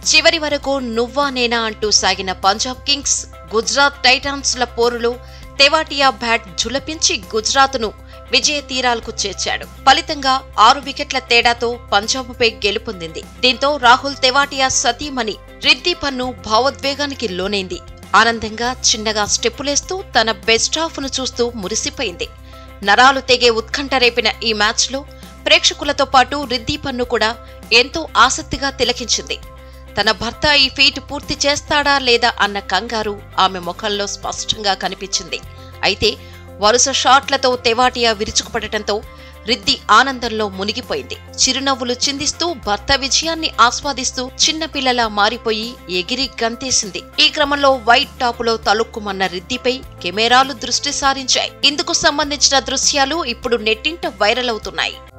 చివరి వరకు నువ్వా నేనా అంటూ సాగిన పంజాబ్ కింగ్స్ గుజరాత్ టైటాన్స్ల పోరులో తెవాటియా బ్యాట్ జులపించి గుజరాత్ను విజయ తీరాలకు చేర్చాడు ఫలితంగా ఆరు వికెట్ల తేడాతో పంజాబ్పై గెలుపొందింది దీంతో రాహుల్ తెవాటియా సతీమణి రిద్దీపన్ను భావోద్వేగానికి లోనైంది ఆనందంగా చిన్నగా స్టెప్పులేస్తూ తన బెస్ట్ ను చూస్తూ మురిసిపోయింది నరాలు తెగే ఉత్కంఠ రేపిన ఈ మ్యాచ్లో ప్రేక్షకులతో పాటు రిద్దీపన్ను కూడా ఎంతో ఆసక్తిగా తిలకించింది తన భర్త ఈ ఫీట్ పూర్తి చేస్తాడా లేదా అన్న కంగారు ఆమె ముఖంలో స్పష్టంగా కనిపించింది అయితే వరుస షాట్లతో తెవాటియా విరుచుకుపడటంతో రిద్ది ఆనందంలో మునిగిపోయింది చిరునవ్వులు చిందిస్తూ భర్త విజయాన్ని ఆస్వాదిస్తూ చిన్నపిల్లలా మారిపోయి ఎగిరి గంతేసింది ఈ క్రమంలో వైట్ టాపులో తలుక్కుమన్న రిద్దిపై కెమెరాలు దృష్టి సారించాయి ఇందుకు సంబంధించిన దృశ్యాలు ఇప్పుడు నెట్టింట వైరల్ అవుతున్నాయి